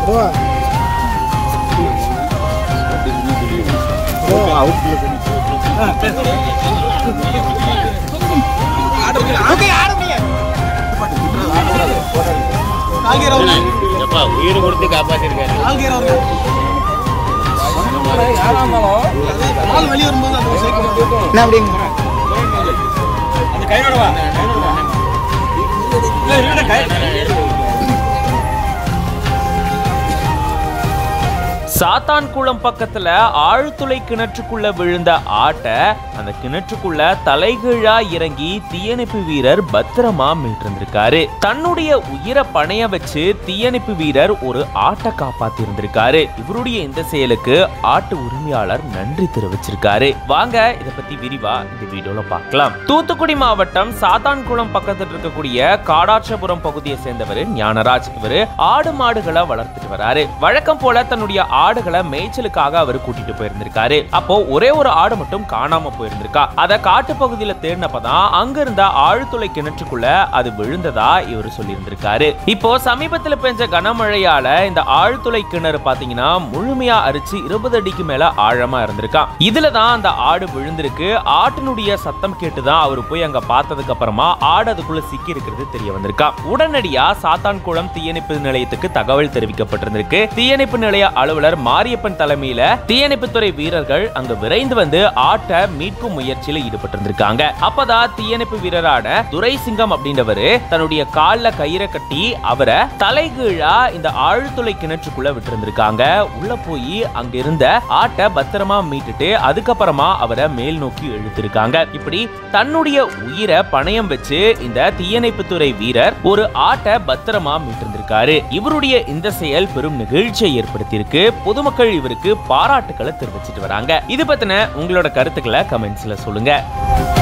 எப்பா உயிர் கொடுத்து காப்பாத்திருக்காரு என்ன அப்படிங்க சாத்தான்குளம் பக்கத்துல ஆழ்துளை கிணற்றுக்குள்ள விழுந்த ஆட்டை அந்த கிணற்றுக்குள்ள தலைகீழா இறங்கி தீயணைப்பு வீரர் பத்திரமா மீட்டிருந்திருக்காரு தன்னுடைய உயிரை பணைய வச்சு தீயணைப்பு வீரர் ஒரு ஆட்டை காப்பாத்தி இருந்திருக்காரு இவருடைய இந்த செயலுக்கு ஆட்டு உரிமையாளர் நன்றி தெரிவிச்சிருக்காரு வாங்க இத பத்தி விரிவா இந்த வீடியோல பார்க்கலாம் தூத்துக்குடி மாவட்டம் சாத்தான்குளம் பக்கத்துல இருக்கக்கூடிய காடாட்சபுரம் பகுதியை சேர்ந்தவர் ஞானராஜ் இவரு ஆடு மாடுகளை வளர்த்துட்டு வராரு வழக்கம் போல தன்னுடைய ஆடுகளை மேய்ச்சலுக்காக அவர் கூட்டிட்டு போயிருந்திருக்காரு அப்போ ஒரே ஒரு ஆடு மட்டும் காணாம போயிருந்திருக்கா அத காட்டு பகுதியில தேடினப்பதான் அங்க இருந்த ஆழ்துளை கிணற்றுக்குள்ள அது விழுந்ததா இவர் சொல்லியிருந்திருக்காரு இப்போ சமீபத்துல பெஞ்ச கனமழையால இந்த ஆழ்துளை கிணறு பாத்தீங்கன்னா முழுமையா அரிச்சு இருபது அடிக்கு மேல ஆழமா இருந்திருக்கான் இதுல தான் அந்த ஆடு விழுந்திருக்கு ஆட்டினுடைய சத்தம் கேட்டுதான் அவர் போய் அங்க பார்த்ததுக்கு அப்புறமா ஆடு அதுக்குள்ள சிக்கி இருக்கிறது தெரிய வந்திருக்கா உடனடியா சாத்தான்குளம் தீயணைப்பு நிலையத்துக்கு தகவல் தெரிவிக்கப்பட்டிருந்திருக்கு தீயணைப்பு நிலைய அலுவலர் மாரியப்பன் தலைமையில தீயணைப்புத்துறை வீரர்கள் அங்க விரைந்து வந்து ஆட்டை மீட்கும் முயற்சியில ஈடுபட்டிருந்திருக்காங்க அப்பதான் தீயணைப்பு வீரரான துரைசிங்கம் அப்படின்றவரு தன்னுடைய கால்ல கயிறை கட்டி அவரை தலைகீழா இந்த ஆழ்துளை கிணற்றுக்குள்ள விட்டிருந்திருக்காங்க உள்ள போய் அங்க இருந்த ஆட்டை பத்திரமா மீட்டுட்டு அதுக்கப்புறமா அவரை மேல் நோக்கி இழுத்திருக்காங்க இப்படி தன்னுடைய உயிரை பணயம் வச்சு இந்த தீயணைப்புத்துறை வீரர் ஒரு ஆட்டை பத்திரமா மீட்டிருந்திருக்காரு இவருடைய இந்த செயல் பெரும் நிகழ்ச்சியை ஏற்படுத்தியிருக்கு பொதுமக்கள் இவருக்கு பாராட்டுக்களை தெரிவிச்சிட்டு வராங்க இது பத்தின உங்களோட கருத்துக்களை கமெண்ட்ஸ்ல சொல்லுங்க